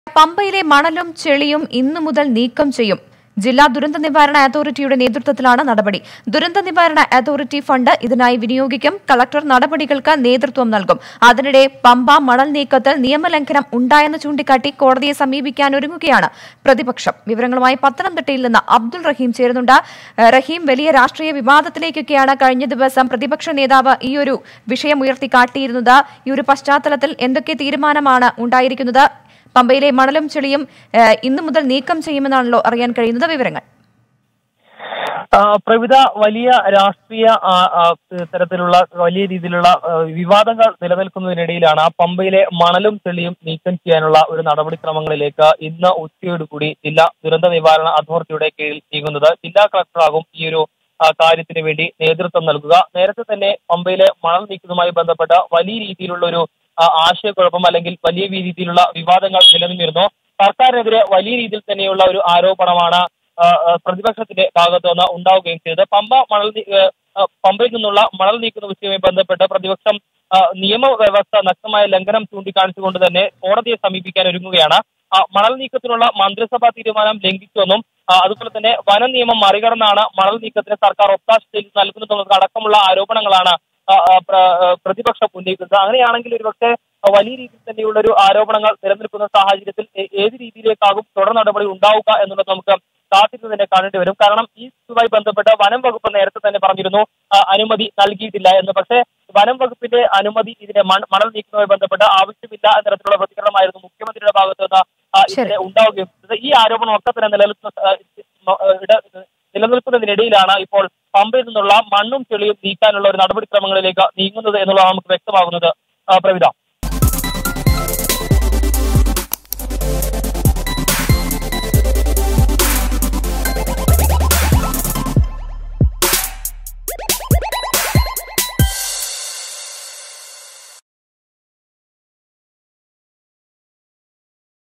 പമ്പയിലെ മണലും ചെളിയും ഇന്നു മുതൽ നീക്കം ചെയ്യും ജില്ലാ ദുരന്ത നിവാരണ അതോറിറ്റിയുടെ നേതൃത്വത്തിലാണ് നടപടി ദുരന്ത നിവാരണ അതോറിറ്റി ഫണ്ട് ഇതിനായി വിനിയോഗിക്കും കളക്ടർ നടപടികൾക്ക് നേതൃത്വം നൽകും അതിനിടെ പമ്പ മണൽ നീക്കത്തിൽ നിയമലംഘനം ഉണ്ടായെന്ന് ചൂണ്ടിക്കാട്ടി കോടതിയെ സമീപിക്കാൻ ഒരുങ്ങുകയാണ് പ്രതിപക്ഷം വിവരങ്ങളുമായി പത്തനംതിട്ടയിൽ നിന്ന് അബ്ദുൾ റഹീം ചേരുന്നുണ്ട് ഏഹ് റഹീം വലിയ രാഷ്ട്രീയ വിവാദത്തിലേക്കൊക്കെയാണ് കഴിഞ്ഞ ദിവസം പ്രതിപക്ഷ നേതാവ് ഈ ഒരു വിഷയം ഉയർത്തിക്കാട്ടിയിരുന്നത് ഈ ഒരു പശ്ചാത്തലത്തിൽ എന്തൊക്കെ തീരുമാനമാണ് ഉണ്ടായിരിക്കുന്നത് പമ്പയിലെ മണലും ചെളിയും ഏഹ്, ഇന്നു മുതൽ നീക്കം ചെയ്യുമെന്നാണല്ലോ അറിയാൻ കഴിയുന്നത് വിവരങ്ങൾ ആ, പ്രവിധ വലിയ രാഷ്ട്രീയ ആ, ആ, തരത്തിലുള്ള വലിയ രീതിയിലുള്ള ആ, വിവാദങ്ങൾ നിലനിൽക്കുന്നതിനിടയിലാണ് ആ പമ്പയിലെ മണലും ചെളിയും നീക്കം ചെയ്യാനുള്ള ഒരു നടപടിക്രമങ്ങളിലേക്ക് ഇന്ന് ഉച്ചയോടുകൂടി ജില്ലാ ദുരന്ത നിവാരണ അതോറിറ്റിയുടെ കീഴിൽ നീങ്ങുന്നത് ജില്ലാ കളക്ടറാകും ഈ ഒരു ആ, കാര്യത്തിന് വേണ്ടി നേതൃത്വം നൽകുക നേരത്തെ തന്നെ പമ്പയിലെ മണൽ നീക്കുന്നതുമായി ബന്ധപ്പെട്ട വലിയ രീതിയിലുള്ള ഒരു ആ, ആശയക്കുഴപ്പം അല്ലെങ്കിൽ വലിയ രീതിയിലുള്ള വിവാദങ്ങൾ നിലനിന്നിരുന്നു സർക്കാരിനെതിരെ വലിയ രീതിയിൽ തന്നെയുള്ള ഒരു ആരോപണമാണ് ആ, ആ, പ്രതിപക്ഷത്തിന്റെ ഭാഗത്തു നിന്ന് ഉണ്ടാവുകയും ചെയ്തത് പമ്പ മണൽ നീ- ഏ, ആ, പമ്പയിൽ നിന്നുള്ള മണൽ നീക്കുന്ന വിഷയവുമായി ബന്ധപ്പെട്ട് പ്രതിപക്ഷം ആ, നിയമവ്യവസ്ഥ നഗ്നമായ ലംഘനം ചൂണ്ടിക്കാണിച്ചുകൊണ്ട് തന്നെ കോടതിയെ സമീപിക്കാൻ ഒരുങ്ങുകയാണ് ആ, മണൽ നീക്കത്തിനുള്ള മന്ത്രിസഭാ തീരുമാനം ലംഘിച്ചുവെന്നും ആ, അതുപോലെ തന്നെ വന നിയമം മറികടന്നാണ് മണൽ നീക്കത്തിന് സർക്കാർ ഒത്താശ ചെയ്ത് നൽകുന്നതെന്നത് അടക്കമുള്ള ആരോപണങ്ങളാണ് ആ, ആ, പ്ര- ആ, പ്രതിപക്ഷം ഉന്നയിക്കുന്നത് അങ്ങനെയാണെങ്കിൽ ഒരുപക്ഷെ വലിയ രീതിയിൽ തന്നെയുള്ള ഒരു ആരോപണങ്ങൾ നിലനിൽക്കുന്ന സാഹചര്യത്തിൽ ഏ- ഏത് രീതിയിലേക്കാകും തുടർ നടപടി ഉണ്ടാവുക എന്നുള്ളത് നമുക്ക് കാത്തിരുന്ന് തന്നെ കാണേണ്ടി വരും കാരണം ഈ ഇതുമായി ബന്ധപ്പെട്ട് വനം വകുപ്പ് നേരത്തെ തന്നെ പറഞ്ഞിരുന്നു ആ, അനുമതി നൽകിയിട്ടില്ല എന്ന് പക്ഷേ വനം വകുപ്പിന്റെ അനുമതി ഇതിനെ മൺ- മണൽ നീക്കുന്നതുമായി ബന്ധപ്പെട്ട് ആവശ്യമില്ല എന്ന തരത്തിലുള്ള പ്രതികരണമായിരുന്നു മുഖ്യമന്ത്രിയുടെ ഭാഗത്ത് നിന്ന് ആ, ഇതിനെ ഉണ്ടാവുകയും ചെയ്തത് ഈ ആരോപണം ഒക്കെ തന്നെ നിലനിൽക്കുന്ന ആ, ആ, ഇട- നിലനിൽക്കുന്നതിനിടയിലാണ് ഇപ്പോൾ പമ്പയിൽ നിന്നുള്ള മണ്ണും ചെളിയും നീക്കാനുള്ള ഒരു നടപടിക്രമങ്ങളിലേക്ക് നീങ്ങുന്നത് എന്നുള്ളത് നമുക്ക് വ്യക്തമാകുന്നത് ആ, പ്രവിധ